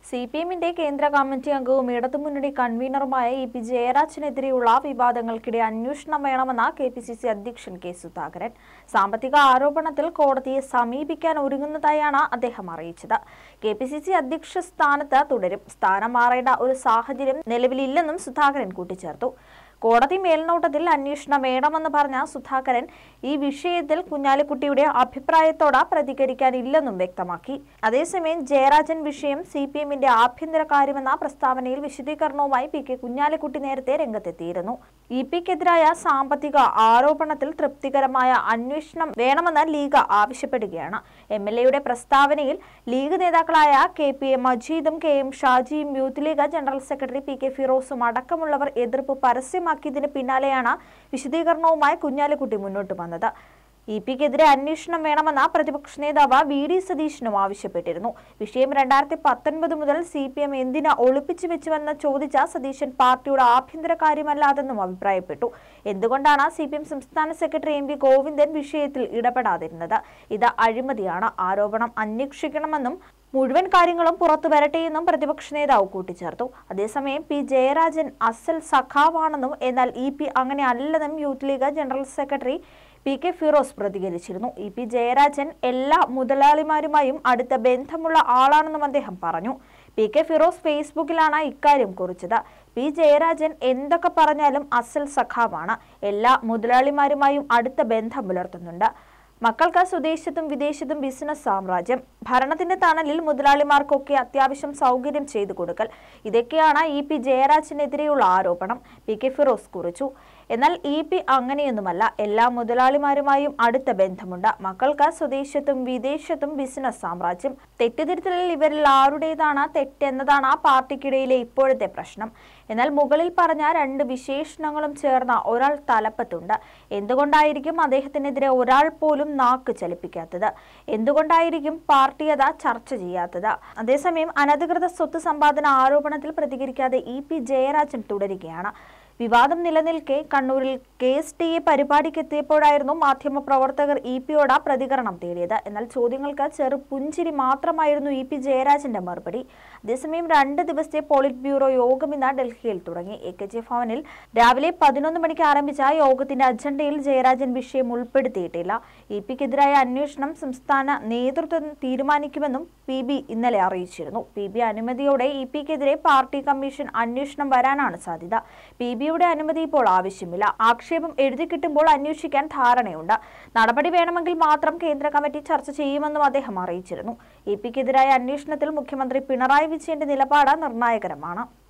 C P എമ്മിന്റെ കേന്ദ്ര committee അംഗവും ഇടതുമുന്നണി കൺവീനറുമായ ഇ പി ജയരാജനെതിരെയുള്ള വിവാദങ്ങൾക്കിടെ അന്വേഷണം വേണമെന്ന കെ പി സി സി അധ്യക്ഷൻ കെ സുധാകരൻ സാമ്പത്തിക ആരോപണത്തിൽ കോടതിയെ സമീപിക്കാൻ ഒരുങ്ങുന്നതായാണ് അദ്ദേഹം അറിയിച്ചത് കെ പി സി സി അധ്യക്ഷ സ്ഥാനത്ത് തുടരും സ്ഥാനം മാറേണ്ട ഒരു സാഹചര്യം നിലവിലില്ലെന്നും സുധാകരൻ കൂട്ടിച്ചേർത്തു കോടതി മേൽനോട്ടത്തിൽ അന്വേഷണം വേണമെന്ന് പറഞ്ഞ സുധാകരൻ ഈ വിഷയത്തിൽ കുഞ്ഞാലിക്കുട്ടിയുടെ അഭിപ്രായത്തോട് പ്രതികരിക്കാനില്ലെന്നും വ്യക്തമാക്കി അതേസമയം ജയരാജൻ വിഷയം സി പി എമ്മിന്റെ ആഭ്യന്തര കാര്യമെന്ന പ്രസ്താവനയിൽ വിശദീകരണവുമായി പി കെ കുഞ്ഞാലിക്കുട്ടി നേരത്തെ രംഗത്തെത്തിയിരുന്നു ഇ പിക്കെതിരായ സാമ്പത്തിക ആരോപണത്തിൽ തൃപ്തികരമായ അന്വേഷണം വേണമെന്ന് ലീഗ് ആവശ്യപ്പെടുകയാണ് എം എൽ എയുടെ പ്രസ്താവനയിൽ ലീഗ് നേതാക്കളായ കെ പി എ മജീദും കെ എം ഷാജിയും youth league general secretary P K ഫിറോസും അടക്കമുള്ളവർ എതിർപ്പ് പരസ്യമാക്കിയതിന് പിന്നാലെയാണ് വിശദീകരണവുമായി കുഞ്ഞാലിക്കുട്ടി മുന്നോട്ട് വന്നത് ഇ പിക്കെതിരെ അന്വേഷണം വേണമെന്ന പ്രതിപക്ഷ നേതാവ് വി ഡി സതീശനും ആവശ്യപ്പെട്ടിരുന്നു വിഷയം രണ്ടായിരത്തി പത്തൊൻപത് മുതൽ സി പി എം എന്തിന് ഒളിപ്പിച്ചു വെച്ചുവെന്ന് ചോദിച്ച സതീശൻ പാർട്ടിയുടെ ആഭ്യന്തര കാര്യമല്ലാതെന്നും അഭിപ്രായപ്പെട്ടു എന്തുകൊണ്ടാണ് സി പി എം സംസ്ഥാന സെക്രട്ടറി എം വി ഗോവിന്ദൻ വിഷയത്തിൽ ഇടപെടാതിരുന്നത് ഇത് അഴിമതിയാണ് ആരോപണം അന്വേഷിക്കണമെന്നും മുഴുവൻ കാര്യങ്ങളും പുറത്തു വരട്ടെയെന്നും പ്രതിപക്ഷ നേതാവ് കൂട്ടിച്ചേർത്തു അതേസമയം പി ജയരാജൻ അസൽ സഖാവാണെന്നും എന്നാൽ ഇ പി അങ്ങനെ അല്ലെന്നും youth league general secretary P K Firoz പ്രതികരിച്ചിരുന്നു ഇ പി ജയരാജൻ എല്ലാ മുതലാളിമാരുമായും അടുത്ത ബന്ധമുള്ള ആളാണെന്നും അദ്ദേഹം പറഞ്ഞു പി കെ ഫിറോസ് ഫേസ്ബുക്കിലാണ് ഇക്കാര്യം കുറിച്ചത് പി ജയരാജൻ എന്തൊക്കെ പറഞ്ഞാലും അസൽ സഖാവാണ് എല്ലാ മുതലാളിമാരുമായും അടുത്ത ബന്ധം പുലർത്തുന്നുണ്ട് മക്കൾക്ക് സ്വദേശത്തും വിദേശത്തും ബിസിനസ് സാമ്രാജ്യം ഭരണത്തിന്റെ തണലിൽ മുതലാളിമാർക്കൊക്കെ അത്യാവശ്യം സൗകര്യം ചെയ്തു കൊടുക്കൽ ഇതൊക്കെയാണ് ഇ പി ജയരാജനെതിരെയുള്ള ആരോപണം പി കെ ഫിറോസ് കുറിച്ചു എന്നാൽ ഇ പി അങ്ങനെയൊന്നുമല്ല എല്ലാ മുതലാളിമാരുമായും അടുത്ത ബന്ധമുണ്ട് മക്കൾക്ക് സ്വദേശത്തും വിദേശത്തും ബിസിനസ് സാമ്രാജ്യം തെറ്റിദ്ധരുത്തലിൽ ഇവരിൽ ആരുടേതാണ് തെറ്റെന്നതാണ് ആ പാർട്ടിക്കിടയിലെ ഇപ്പോഴത്തെ പ്രശ്നം എന്നാൽ മുകളിൽ പറഞ്ഞ രണ്ട് വിശേഷണങ്ങളും ചേർന്ന ഒരാൾ തലപ്പത്തുണ്ട് എന്തുകൊണ്ടായിരിക്കും അദ്ദേഹത്തിനെതിരെ ഒരാൾ പോലും നാക്ക് ചലിപ്പിക്കാത്തത് എന്തുകൊണ്ടായിരിക്കും പാർട്ടി അത് ചർച്ച ചെയ്യാത്തത് അതേസമയം അനധികൃത സ്വത്ത് സമ്പാദന ആരോപണത്തിൽ പ്രതികരിക്കാതെ ഇ പി ജയരാജൻ തുടരുകയാണ് വിവാദം നിലനിൽക്കെ കണ്ണൂരിൽ കെ എസ് ടി എ പരിപാടിക്കെത്തിയപ്പോഴായിരുന്നു മാധ്യമപ്രവർത്തകർ ഇ പിയോട് പ്രതികരണം തേടിയത് എന്നാൽ ചോദ്യങ്ങൾക്ക് ചെറു പുഞ്ചിരി മാത്രമായിരുന്നു ഇ പി ജയരാജന്റെ മറുപടി അതേസമയം രണ്ട് ദിവസത്തെ പോളിറ്റ് ബ്യൂറോ യോഗം ഇന്ന് ഡൽഹിയിൽ തുടങ്ങി എ കെ ജി ഭവനിൽ രാവിലെ പതിനൊന്ന് മണിക്ക് ആരംഭിച്ച യോഗത്തിന്റെ അജണ്ടയിൽ ജയരാജൻ വിഷയം ഉൾപ്പെടുത്തിയിട്ടില്ല ഇ പിക്കെതിരായ അന്വേഷണം സംസ്ഥാന നേതൃത്വം തീരുമാനിക്കുമെന്നും പി ബി ഇന്നലെ അറിയിച്ചിരുന്നു പി ബി അനുമതിയോടെ ഇ പിക്കെതിരെ പാർട്ടി കമ്മീഷൻ അന്വേഷണം വരാനാണ് സാധ്യത പി ബിയുടെ അനുമതി ഇപ്പോൾ ആവശ്യമില്ല ആക്ഷേപം എഴുതി കിട്ടുമ്പോൾ അന്വേഷിക്കാൻ ധാരണയുണ്ട് നടപടി വേണമെങ്കിൽ മാത്രം കേന്ദ്ര കമ്മിറ്റി ചർച്ച ചെയ്യുമെന്നും അദ്ദേഹം അറിയിച്ചിരുന്നു ഇ പിക്കെതിരായ അന്വേഷണത്തിൽ മുഖ്യമന്ത്രി പിണറായി വിജയന്റെ നിലപാട് നിർണായകരമാണ്